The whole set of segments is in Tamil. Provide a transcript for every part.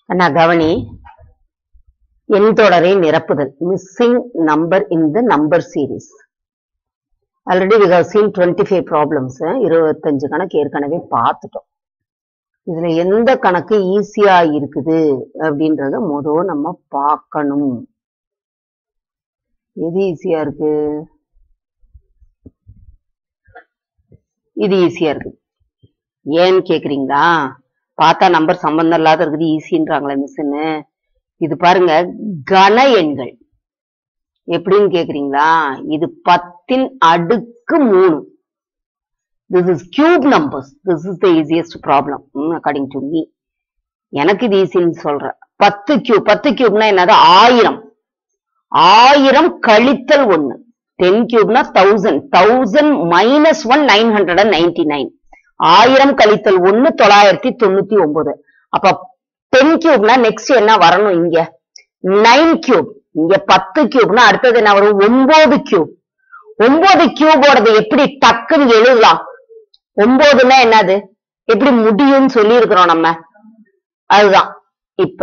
அண்ணா கவனி எண் தொடரை நிரப்புதல் missing number in the number series already we have seen twenty five problems இருபத்தஞ்சு கணக்கு ஏற்கனவே பார்த்துட்டோம் இதுல எந்த கணக்கு ஈஸியா இருக்குது அப்படின்றத முதல் நம்ம பார்க்கணும் எது ஈஸியா இருக்கு இது ஈஸியா இருக்கு ஏன்னு கேக்குறீங்களா பார்த்தா நம்பர் சம்பந்தம் இல்லாத இருக்குது ஈஸின்றாங்களே மிஸ்ன்னு இது பாருங்க கன எண்கள் எப்படின்னு கேக்குறீங்களா இது பத்தின் அடுக்கு மூணு this is cube numbers this is the easiest problem according to me எனக்கு இது ஈஸின்னு சொல்றேன் பத்து கியூப் பத்து கியூப்னா என்னது ஆயிரம் ஆயிரம் கழித்தல் ஒண்ணு டென் கியூப்னா thousand thousand minus one nine hundred and ninety nine ஆயிரம் கழித்தல் ஒண்ணு தொள்ளாயிரத்தி தொண்ணூத்தி ஒன்பது அப்ப டென் கியூப்னா நெக்ஸ்ட் என்ன வரணும் இங்க நைன் கியூப் இங்க பத்து கியூப்னா அடுத்தது என்ன வரும் ஒன்பது கியூப் ஒன்பது கியூபோடது எப்படி டக்குன்னு எழுதலாம் ஒன்பதுன்னா என்னது எப்படி முடியும்னு சொல்லி இருக்கிறோம் நம்ம அதுதான் இப்ப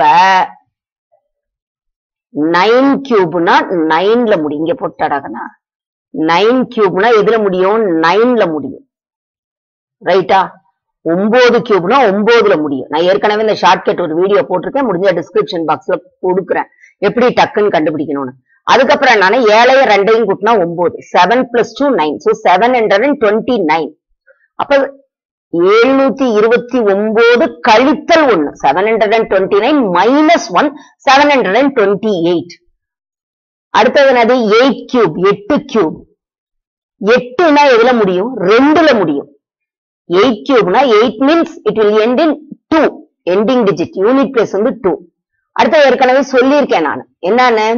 நைன் கியூப்னா நைன்ல முடியும் இங்க போட்டாடாகனா நைன் கியூப்னா எதுல முடியும் நைன்ல முடியும் ரைட்டா ஒன்பது கியூப்னா ஒன்பதுல முடியும் நான் ஏற்கனவே இந்த ஷார்ட்கட் ஒரு வீடியோ போட்டிருக்கேன் முடிஞ்ச டிஸ்கிரிப்ஷன் பாக்ஸ்ல கொடுக்குறேன் எப்படி டக்குன்னு கண்டுபிடிக்கணும்னு அதுக்கப்புறம் என்னன்னா ஏழையும் ரெண்டையும் கூட்டினா ஒன்பது seven plus two nine so seven hundred and twenty nine அப்ப எழுநூத்தி இருபத்தி ஒன்பது கழித்தல் ஒன்னு seven hundred and twenty nine minus one seven hundred and twenty eight அடுத்தது என்னது எயிட் கியூப் எட்டு கியூப் எட்டுனா எதுல முடியும் ரெண்டுல முடியும் எயிட் கியூப்னா eight means it will end in two ending digit unit place வந்து டூ அடுத்து ஏற்கனவே சொல்லியிருக்கேன் நான் என்னன்னு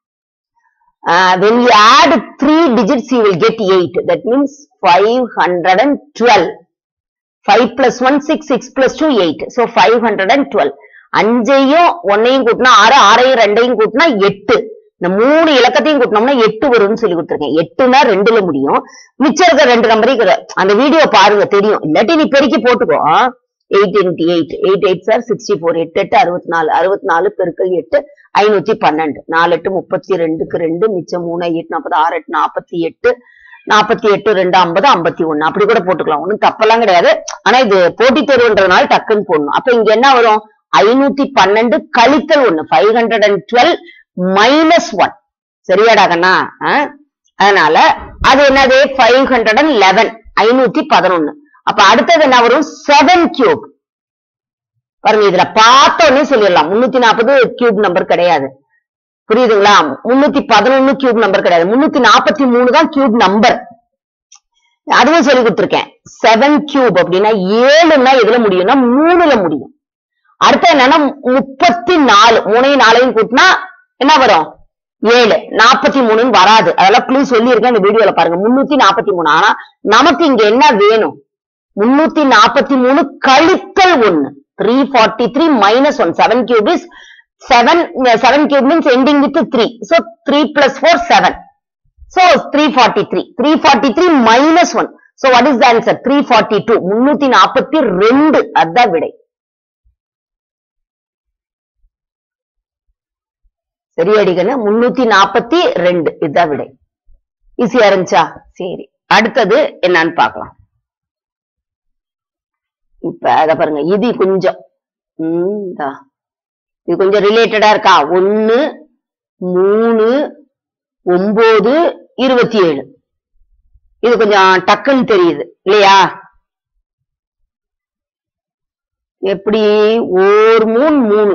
when you add three digits you will get 8 that means 512 5 plus 1 6 6 plus 2 8 so 512 அஞ்சையும் ஒன்னையும் கூட்டினா ஆறு ஆறையும் ரெண்டையும் கூட்டினா எட்டு இந்த மூணு இலக்கத்தையும் கூட்டினோம்னா எட்டு வரும்னு சொல்லி கொடுத்துருக்கேன் எட்டுனா ரெண்டுல முடியும் மிச்சம் இருக்க ரெண்டு நம்பரையும் அந்த வீடியோ பாருங்க தெரியும் இல்லாட்டி நீ பெருக்கி போட்டுக்கோ eight into eight eight eight சார் சிக்ஸ்டி ஃபோர் எட்டு எட்டு அறுபத்தி நாலு அறுபத்தி நாலு பெருக்கல் எட்டு ஐநூத்தி பன்னெண்டு நாலு எட்டு முப்பத்தி ரெண்டுக்கு ரெண்டு மிச்சம் மூணு எட்டு நாற்பது ஆறு எட்டு நாற்பத்தி எட்டு நாற்பத்தி எட்டு ரெண்டு ஐம்பது ஐம்பத்தி ஒண்ணு அப்படி கூட போட்டுக்கலாம் ஒண்ணும் தப்பெல்லாம் கிடையாது ஆனா இது போட்டித் தேர்வுன்றதுனால டக்குன்னு போடணும் அப்ப இங்க என்ன வரும் ஐநூத்தி பன்னெண்டு கழித்தல் ஒண்ணு five hundred and twelve minus one சரியாடா கண்ணா அதனால அது என்னது ஃபைவ் ஹண்ட்ரட் அண்ட் லெவன் ஐநூத்தி பதினொன்னு அப்ப அடுத்தது என்ன வரும் செவன் கியூப் பாருங்க இதுல பார்த்தோன்னே சொல்லிடலாம் முன்னூத்தி நாற்பது கியூப் நம்பர் கிடையாது புரியுதுங்களா முன்னூத்தி பதினொன்னு கியூப் நம்பர் கிடையாது முன்னூத்தி நாற்பத்தி மூணு தான் கியூப் நம்பர் அதுவும் சொல்லி கொடுத்துருக்கேன் செவன் கியூப் அப்படின்னா ஏழுன்னா எதுல முடியும்னா மூணுல முடியும் அடுத்து என்னன்னா முப்பத்தி நாலு மூணையும் நாளையும் கூட்டினா என்ன வரும் ஏழு நாற்பத்தி மூணுன்னு வராது அதெல்லாம் ப்ளீஸ் சொல்லியிருக்கேன் இந்த வீடியோல பாருங்க முன்னூத்தி நாற்பத்தி மூணு ஆனா நமக்கு இங்க என்ன வேணும் முன்னூத்தி நாற்பத்தி மூணு கழித்தல் ஒன்னு three forty three minus one seven cube is seven seven cube means ending with three so three plus four seven so three forty three three forty three minus one so what is the answer three forty two முன்னூத்தி நாற்பத்தி ரெண்டு அதுதான் விடை சரி அடிக்கணும் முன்னூத்தி நாற்பத்தி ரெண்டு இதுதான் விடை ஈஸியா இருந்துச்சா சரி அடுத்தது என்னன்னு பார்க்கலாம் இப்ப அத பாருங்க இது கொஞ்சம் இது கொஞ்சம் ரிலேட்டடா இருக்கா ஒன்னு மூணு ஒன்பது இருபத்தி ஏழு இது கொஞ்சம் டக்குன்னு தெரியுது இல்லையா எப்படி ஓர் மூணு மூணு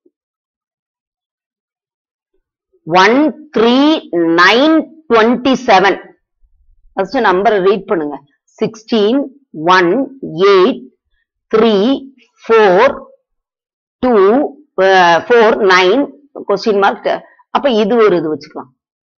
one three nine twenty seven first number read பண்ணுங்க sixteen one eight three four two four nine question mark அப்ப இது ஒரு இது வச்சுக்கலாம்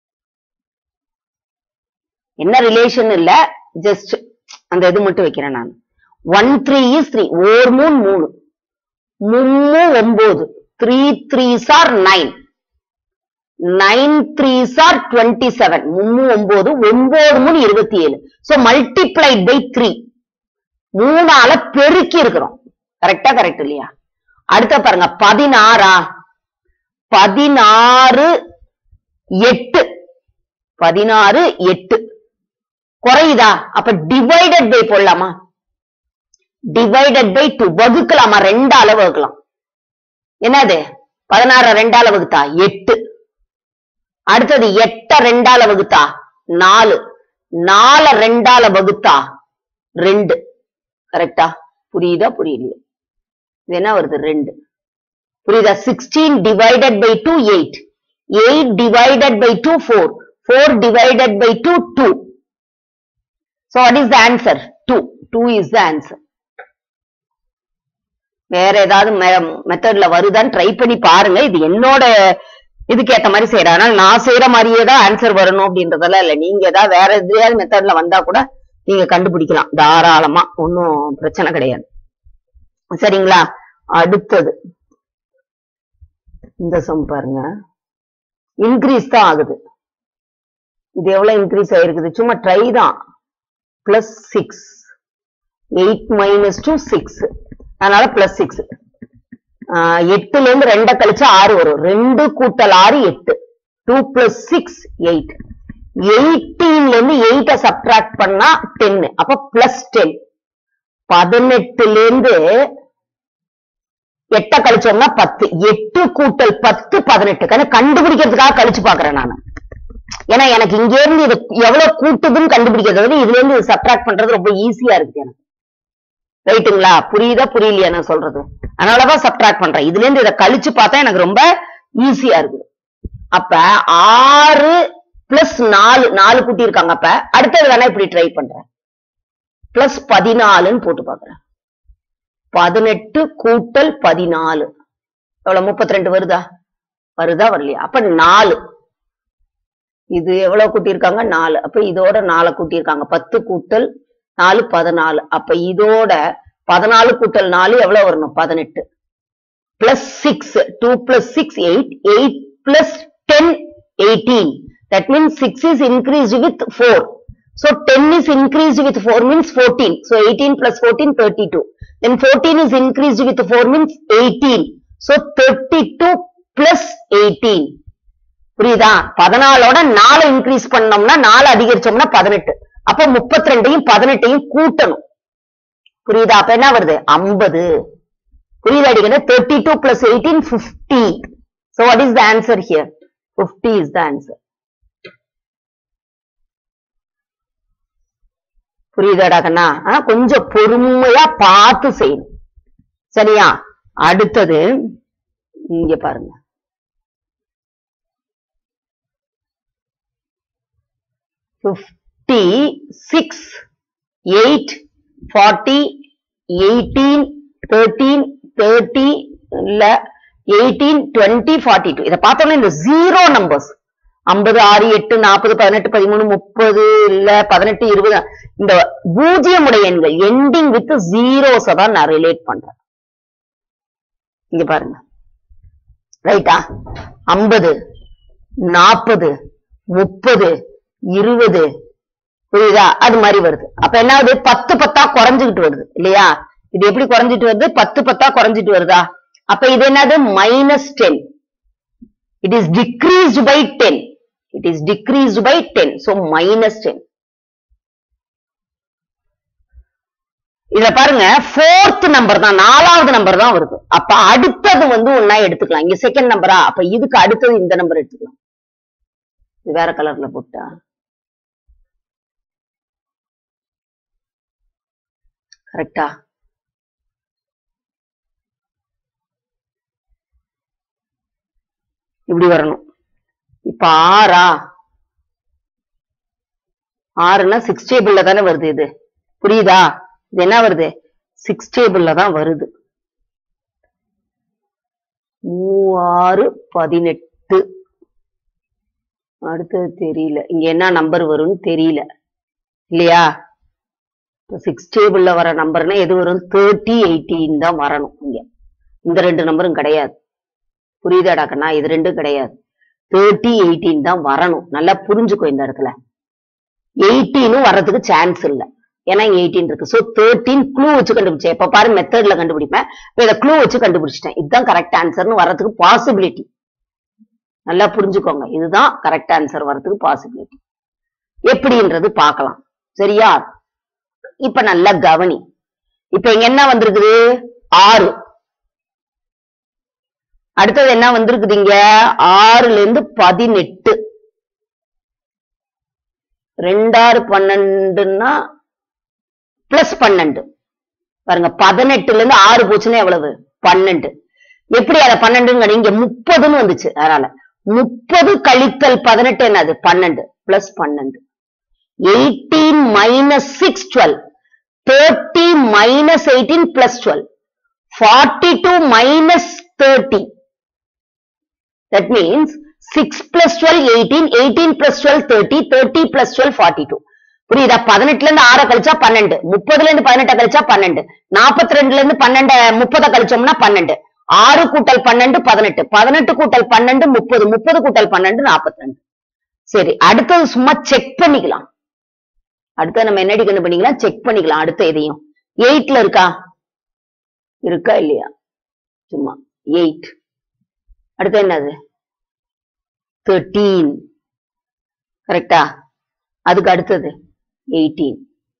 என்ன ரிலேஷன் இல்ல ஜஸ்ட் அந்த இது மட்டும் வைக்கிறேன் நான் one three is three or மூணு மூணு மும்மு ஒன்பது த்ரீ த்ரீ சார் நைன் நைன் த்ரீ சார் டுவெண்ட்டி செவன் மும்மு ஒன்பது ஒன்பது மூணு இருபத்தி ஏழு சோ மல்டிப்ளைட் பை த்ரீ மூணால பெருக்கி இருக்கிறோம் கரெக்டா கரெக்ட் இல்லையா அடுத்த பாருங்க பதினாறா பதினாறு எட்டு பதினாறு எட்டு குறையுதா அப்ப டிவைடட் பை போடலாமா டிவைடட் பை டூ வகுக்கலாமா ரெண்டால வகுக்கலாம் என்னது பதினாறு ரெண்டால வகுத்தா எட்டு அடுத்தது எட்ட ரெண்டால வகுத்தா நாலு நால ரெண்டால வகுத்தா ரெண்டு கரெக்டா புரியுதா புரியலையா இது என்ன வருது ரெண்டு புரியுதா sixteen divided by two eight eight divided by two four four divided by two two So what is the answer? 2. 2 is the answer. வேற ஏதாவது மெத்தட்ல வருதான்னு ட்ரை பண்ணி பாருங்க இது என்னோட இதுக்கு ஏத்த மாதிரி செய்யறேன் அதனால நான் செய்யற மாதிரியே தான் ஆன்சர் வரணும் அப்படின்றதெல்லாம் இல்ல நீங்க ஏதாவது வேற எதையாவது மெத்தட்ல வந்தா கூட நீங்க கண்டுபிடிக்கலாம் தாராளமா ஒன்னும் பிரச்சனை கிடையாது சரிங்களா அடுத்தது இந்த சம் பாருங்க இன்க்ரீஸ் தான் ஆகுது இது எவ்வளவு இன்க்ரீஸ் ஆயிருக்குது சும்மா ட்ரை தான் plus six eight minus two six அதனால பிளஸ் சிக்ஸ் எட்டுல இருந்து ரெண்டை கழிச்சு ஆறு வரும் ரெண்டு கூட்டல் ஆறு எட்டு டூ பிளஸ் சிக்ஸ் எயிட் எயிட்டீன்ல இருந்து எயிட்ட சப்ட்ராக்ட் பண்ணா டென் அப்ப பிளஸ் டென் பதினெட்டுல இருந்து எட்ட கழிச்சோம்னா பத்து எட்டு கூட்டல் பத்து பதினெட்டு கணக்கு கண்டுபிடிக்கிறதுக்காக கழிச்சு பாக்குறேன் நான் ஏன்னா எனக்கு இங்க இருந்து இது எவ்வளவு கூட்டுதுன்னு கண்டுபிடிக்கிறத விட இதுல இருந்து சப்ட்ராக்ட் பண்றது ரொம்ப ஈஸியா இருக்கு எனக்கு ரைட்டுங்களா புரியுதா புரியலையா நான் சொல்றது அதனாலதான் சப்ட்ராக்ட் பண்றேன் இதுல இருந்து இதை கழிச்சு பார்த்தா எனக்கு ரொம்ப ஈஸியா இருக்குது அப்ப ஆறு பிளஸ் நாலு நாலு கூட்டி இருக்காங்க அப்ப அடுத்தது வேணா இப்படி ட்ரை பண்றேன் பிளஸ் பதினாலுன்னு போட்டு பாக்குறேன் பதினெட்டு கூட்டல் பதினாலு எவ்வளவு முப்பத்தி ரெண்டு வருதா வருதா வரலையா அப்ப நாலு இது எவ்வளவு கூட்டியிருக்காங்க நாலு அப்ப இதோட நாலு கூட்டியிருக்காங்க பத்து கூட்டல் நாலு பதினாலு அப்ப இதோட பதினாலு கூட்டல் நாலு எவ்வளவு வரணும் பதினெட்டு plus six two plus six eight eight plus ten eighteen that means six is increased with four So 10 is increased with 4 means 14. So 18 plus 14, 32. Then 14 is increased with 4 means 18. So 32 plus 18. புரியுதா பதினாலோட நாலு இன்க்ரீஸ் பண்ணோம்னா நாலு அதிகரிச்சோம்னா பதினெட்டு அப்ப முப்பத்தி ரெண்டையும் பதினெட்டையும் கூட்டணும் புரியுதா அப்ப என்ன வருது ஐம்பது புரியுதா அடிக்கிறது thirty two plus eighteen fifty so what is the answer here fifty is the answer புரியுதாடா கண்ணா ஆ, கொஞ்சம் பொறுமையா பார்த்து செய்யணும் சரியா அடுத்தது இங்க பாருங்க fifty six eight forty eighteen thirteen thirty இல்ல எயிட்டீன் டுவெண்ட்டி ஃபார்ட்டி டூ இதை பார்த்தோம்னா இந்த ஜீரோ நம்பர்ஸ் ஐம்பது ஆறு எட்டு நாற்பது பதினெட்டு பதிமூணு முப்பது இல்ல பதினெட்டு இருபது இந்த பூஜ்ஜியம் உடைய எண்கள் எண்டிங் வித் ஜீரோஸ தான் நான் ரிலேட் பண்றேன் இங்க பாருங்க ரைட்டா ஐம்பது நாற்பது முப்பது இருபது புரியுதா அது மாதிரி வருது அப்ப என்ன ஆகுது பத்து பத்தா குறைஞ்சுக்கிட்டு வருது இல்லையா இது எப்படி குறைஞ்சிட்டு வருது பத்து பத்தா குறைஞ்சிட்டு வருதா அப்ப இது என்னது minus ten it is decreased by 10 it is decreased by 10 so minus 10 இத பாருங்க ஃபோர்த் நம்பர் தான் நாலாவது நம்பர் தான் வருது அப்ப அடுத்தது வந்து ஒன்னா எடுத்துக்கலாம் இங்க செகண்ட் நம்பரா அப்ப இதுக்கு அடுத்தது இந்த நம்பர் எடுத்துக்கலாம் இது வேற கலர்ல போட்டா கரெக்டா இப்படி வரணும் இப்ப ஆறா ஆறுனா சிக்ஸ் டேபிள்ல தானே வருது இது புரியுதா இது என்ன வருது சிக்ஸ் டேபிள்ல தான் வருது மூவாறு பதினெட்டு அடுத்தது தெரியல இங்க என்ன நம்பர் வரும்னு தெரியல இல்லையா சிக்ஸ் டேபிள்ல வர நம்பர்னா எது வரும் தேர்ட்டி எயிட்டீன் தான் வரணும் இங்க இந்த ரெண்டு நம்பரும் கிடையாது புரியுதாடா கண்ணா இது ரெண்டும் கிடையாது தேர்ட்டி எயிட்டீன் தான் வரணும் நல்லா புரிஞ்சுக்கோ இந்த இடத்துல எயிட்டீனும் வர்றதுக்கு சான்ஸ் இல்ல ஏன்னா இங்க எயிட்டீன் இருக்கு சோ தேர்ட்டீன் க்ளூ வச்சு கண்டுபிடிச்சேன் இப்ப பாரு மெத்தட்ல கண்டுபிடிப்பேன் இப்ப இதை க்ளூ வச்சு கண்டுபிடிச்சிட்டேன் இதுதான் கரெக்ட் ஆன்சர்னு வர்றதுக்கு பாசிபிலிட்டி நல்லா புரிஞ்சுக்கோங்க இதுதான் கரெக்ட் ஆன்சர் வர்றதுக்கு பாசிபிலிட்டி எப்படின்றது பார்க்கலாம் சரியா இப்ப நல்லா கவனி இப்ப இங்க என்ன வந்திருக்குது ஆறு அடுத்தது என்ன வந்திருக்குது இங்க ஆறுல இருந்து பதினெட்டு ரெண்டாறு பன்னெண்டுன்னா பிளஸ் பன்னெண்டு பாருங்க பதினெட்டுல இருந்து ஆறு போச்சுன்னா எவ்வளவு பன்னெண்டு எப்படி அத பன்னெண்டுங்க இங்க முப்பதுன்னு வந்துச்சு அதனால முப்பது கழித்தல் பதினெட்டு என்னது பன்னெண்டு பிளஸ் பன்னெண்டு eighteen minus six twelve thirty minus eighteen plus twelve forty two minus thirty that means six plus twelve eighteen eighteen plus twelve thirty thirty plus twelve forty two புரியுதா பதினெட்டுல இருந்து ஆற கழிச்சா பன்னெண்டு முப்பதுல இருந்து பதினெட்டை கழிச்சா பன்னெண்டு நாற்பத்தி ரெண்டுல இருந்து பன்னெண்டு முப்பதை கழிச்சோம்னா பன்னெண்டு ஆறு கூட்டல் பன்னெண்டு பதினெட்டு பதினெட்டு கூட்டல் பன்னெண்டு முப்பது முப்பது கூட்டல் பன்னெண்டு நாற்பத்தி ரெண்டு சரி அடுத்தது சும்மா செக் பண்ணிக்கலாம் அடுத்து நம்ம என்னடி கண்டு பண்ணிக்கலாம் செக் பண்ணிக்கலாம் அடுத்த இதையும் எயிட்ல இருக்கா இருக்கா இல்லையா சும்மா எயிட் அடுத்து என்னது தேர்ட்டீன் கரெக்டா அதுக்கு அடுத்தது எயிட்டீன்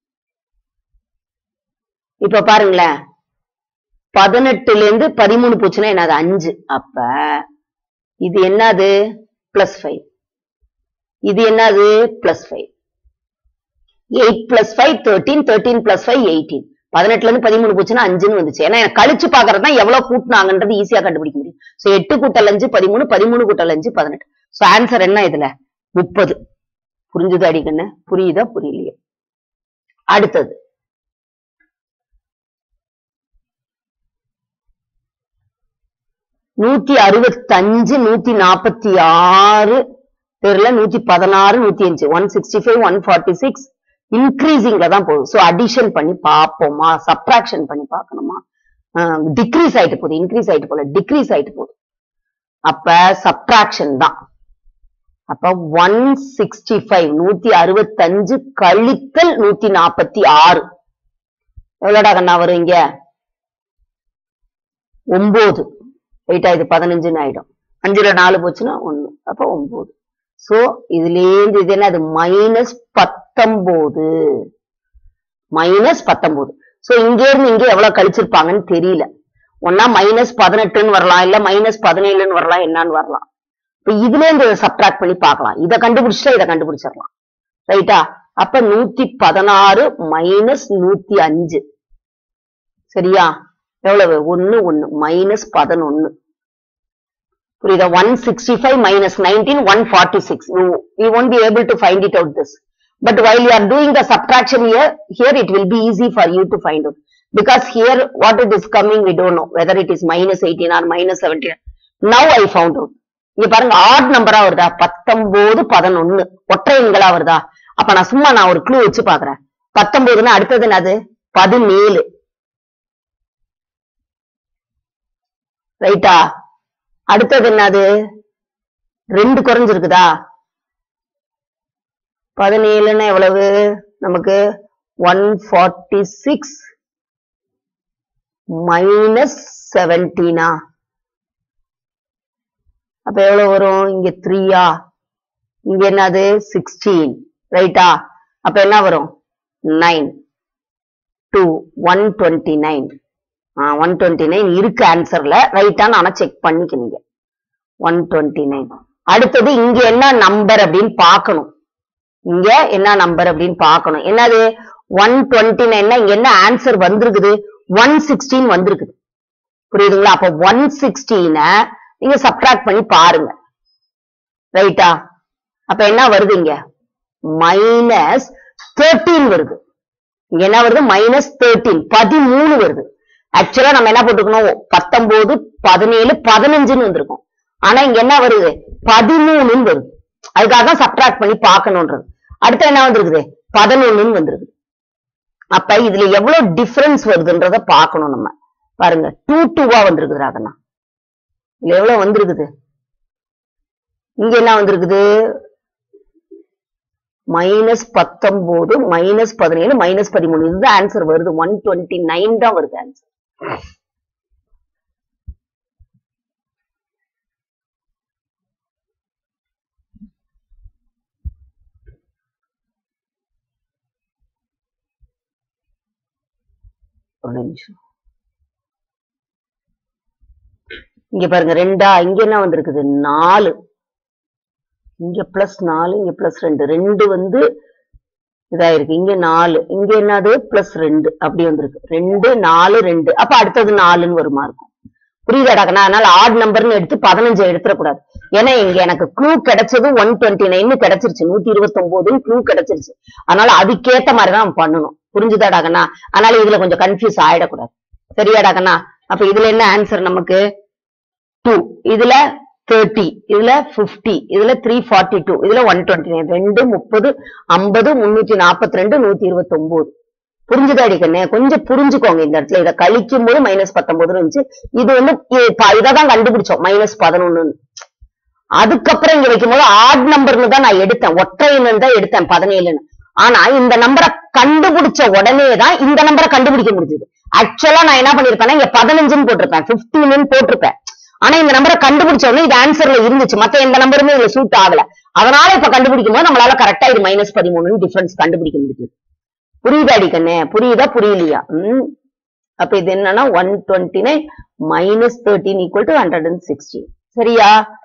இப்ப பாருங்களேன் பதினெட்டுல இருந்து பதிமூணு போச்சுன்னா என்னது அஞ்சு அப்ப இது என்னது பிளஸ் ஃபைவ் இது என்னது plus five eight plus five thirteen thirteen plus five eighteen பதினெட்டுல இருந்து பதிமூணு போச்சுன்னா அஞ்சுன்னு வந்துச்சு ஏன்னா எனக்கு கழிச்சு பாக்குறது தான் எவ்வளவு கூட்டினாங்கன்றது ஈஸியா கண்டுபிடிக்க முடியும் சோ எட்டு கூட்டல் அஞ்சு பதிமூணு பதிமூணு கூட்டல் அஞ்சு பதினெட்டு சோ ஆன்சர் என்ன இதுல முப்பது புரிஞ்சுது அடிக்கண்ணு புரியுதா புரியலையோ அடுத்தது நூத்தி அறுபத்தஞ்சு நூத்தி நாற்பத்தி ஆறு தெரியல நூத்தி பதினாறு நூத்தி அஞ்சு one sixty five one forty six இன்க்ரீசிங்ல தான் போகுது ஸோ அடிஷன் பண்ணி பார்ப்போமா சப்ராக்ஷன் பண்ணி பார்க்கணுமா டிக்ரீஸ் ஆயிட்டு போகுது இன்க்ரீஸ் ஆயிட்டு போல டிக்ரீஸ் ஆயிட்டு போகுது அப்ப சப்ராக்ஷன் தான் அப்ப ஒன் சிக்ஸ்டி ஃபைவ் நூத்தி அறுபத்தஞ்சு கழித்தல் நூத்தி நாற்பத்தி ஆறு எவ்வளோடா கண்ணா வரும் இங்க ஒன்பது ரைட்டா இது பதினஞ்சுன்னு ஆயிடும் அஞ்சுல நாலு போச்சுன்னா ஒண்ணு அப்ப ஒன்பது சோ இதுலேருந்து இது என்ன அது மைனஸ் பத்தொன்பது மைனஸ் பத்தொன்பது சோ இங்க இருந்து இங்க எவ்வளவு கழிச்சிருப்பாங்கன்னு தெரியல ஒன்னா மைனஸ் பதினெட்டுன்னு வரலாம் இல்ல மைனஸ் பதினேழுன்னு வரலாம் என்னன்னு வரலாம் இப்ப இதுல இருந்து இதை சப்ட்ராக்ட் பண்ணி பார்க்கலாம் இதை கண்டுபிடிச்சிட்டா இதை கண்டுபிடிச்சிடலாம் ரைட்டா அப்ப நூத்தி பதினாறு மைனஸ் நூத்தி அஞ்சு சரியா எவ்வளவு ஒன்னு ஒன்னு மைனஸ் பதினொன்னு புரியுதா one sixty five minus nineteen one forty six you won't be able to find it out this but while you are doing the subtraction here here it will be easy for you to find out because here what it is coming we don't know whether it is minus eighteen or minus seventeen now I found out இங்க பாருங்க ஆட் நம்பரா வருதா பத்தொன்பது பதினொன்னு ஒற்றை எண்களா வருதா அப்ப நான் சும்மா நான் ஒரு க்ளூ வச்சு பாக்குறேன் பத்தொன்பதுன்னா அடுத்தது என்னது பதினேழு ரைட்டா அடுத்தது என்னது ரெண்டு குறைஞ்சிருக்குதா பதினேழுன்னா எவ்வளவு நமக்கு ஒன் ஃபார்ட்டி சிக்ஸ் மைனஸ் செவன்டீனா அப்ப எவ்வளவு வரும் இங்க த்ரீயா இங்க என்னது சிக்ஸ்டீன் ரைட்டா அப்ப என்ன வரும் nine two one twenty nine one twenty nine இருக்கு ஆன்சர்ல ரைட்டான்னு ஆனா செக் பண்ணிக்கணுங்க ஒன் டுவெண்ட்டி நைன் அடுத்தது இங்க என்ன நம்பர் அப்படின்னு பார்க்கணும் இங்க என்ன நம்பர் அப்படின்னு பார்க்கணும் என்னது ஒன் டுவெண்ட்டி நைன்னா இங்க என்ன ஆன்சர் வந்திருக்குது ஒன் சிக்ஸ்டீன் வந்திருக்குது புரியுதுங்களா அப்ப ஒன் சிக்ஸ்டீனை நீங்க சப்ட்ராக்ட் பண்ணி பாருங்க ரைட்டா அப்ப என்ன வருது இங்க மைனஸ் தேர்ட்டீன் வருது இங்க என்ன வருது மைனஸ் தேர்ட்டீன் பதிமூணு வருது ஆக்சுவலா நம்ம என்ன போட்டுக்கணும் பத்தொன்பது பதினேழு பதினஞ்சுன்னு வந்திருக்கும் ஆனா இங்க என்ன வருது பதிமூணுன்னு வருது அதுக்காக தான் சப்ட்ராக்ட் பண்ணி பார்க்கணும்ன்றது அடுத்து என்ன வந்திருக்குது பதினொன்னுன்னு வந்திருக்குது அப்ப இதுல எவ்வளவு டிஃபரன்ஸ் வருதுன்றத பார்க்கணும் நம்ம பாருங்க டூ டூவா வந்திருக்குது ராகண்ணா இதுல எவ்வளவு வந்திருக்குது இங்க என்ன வந்திருக்குது மைனஸ் பத்தொன்பது மைனஸ் பதினேழு மைனஸ் பதிமூணு இதுதான் ஆன்சர் வருது ஒன் டுவெண்ட்டி நைன் தான் வருது ஆன்சர் ஒரு நிமிஷம் இங்க பாருங்க ரெண்டா இங்க என்ன வந்திருக்குது நாலு இங்க பிளஸ் நாலு இங்க பிளஸ் ரெண்டு ரெண்டு வந்து இதாயிருக்கு இங்க நாலு இங்க என்னது பிளஸ் ரெண்டு அப்படி வந்திருக்கு ரெண்டு நாலு ரெண்டு அப்ப அடுத்தது நாலுன்னு வருமா இருக்கும் புரியுதாடா கண்ணா அதனால ஆட் நம்பர்னு எடுத்து பதினஞ்சு எடுத்துடக்கூடாது ஏன்னா இங்க எனக்கு க்ளூ கிடைச்சது ஒன் டுவெண்ட்டி நைன் கிடைச்சிருச்சு நூத்தி இருபத்தி ஒன்பதுன்னு க்ளூ கிடைச்சிருச்சு அதனால அதுக்கேத்த மாதிரிதான் நம்ம பண்ணணும் புரிஞ்சுதாடா கண்ணா அதனால இதுல கொஞ்சம் கன்ஃபியூஸ் ஆயிடக்கூடாது சரியாடா கண்ணா அப்ப இதுல என்ன ஆன்சர் நமக்கு டூ இதுல தேர்ட்டி இதுல பிப்டி இதுல த்ரீ ஃபார்ட்டி டூ இதுல ஒன் டுவெண்ட்டி நைன் ரெண்டு முப்பது ஐம்பது முன்னூத்தி நாற்பத்தி ரெண்டு நூத்தி இருபத்தி ஒன்பது புரிஞ்சுதாடி கண்ணே கொஞ்சம் புரிஞ்சுக்கோங்க இந்த இடத்துல இதை கழிக்கும் போது மைனஸ் பத்தொன்பது இருந்துச்சு இது வந்து இதான் கண்டுபிடிச்சோம் மைனஸ் பதினொன்னு அதுக்கப்புறம் இங்க வைக்கும் போது ஆட் நம்பர்னு தான் நான் எடுத்தேன் ஒற்றை எண்ணு தான் எடுத்தேன் பதினேழுன்னு ஆனா இந்த நம்பரை கண்டுபிடிச்ச உடனே தான் இந்த நம்பரை கண்டுபிடிக்க முடிஞ்சது ஆக்சுவலா நான் என்ன பண்ணிருப்பேன்னா இங்க பதினஞ்சுன்னு போட்டிருப்பேன் பிப்டீன்னு போட்டிருப்பேன் ஆனா இந்த நம்பரை கண்டுபிடிச்ச உடனே இது ஆன்சர்ல இருந்துச்சு மத்த எந்த நம்பருமே இதுல சூட் ஆகல அதனால இப்ப கண்டுபிடிக்கும் போது நம்மளால கரெக்டா இது மைனஸ் பதிமூணுன்னு டிஃபரன்ஸ் கண்டுபிடிக்க முடியுது புரியுதாடி கண்ணே புரியுதா புரியலையா ம் அப்ப இது என்னன்னா one twenty nine minus thirteen equal to hundred and sixteen சரியா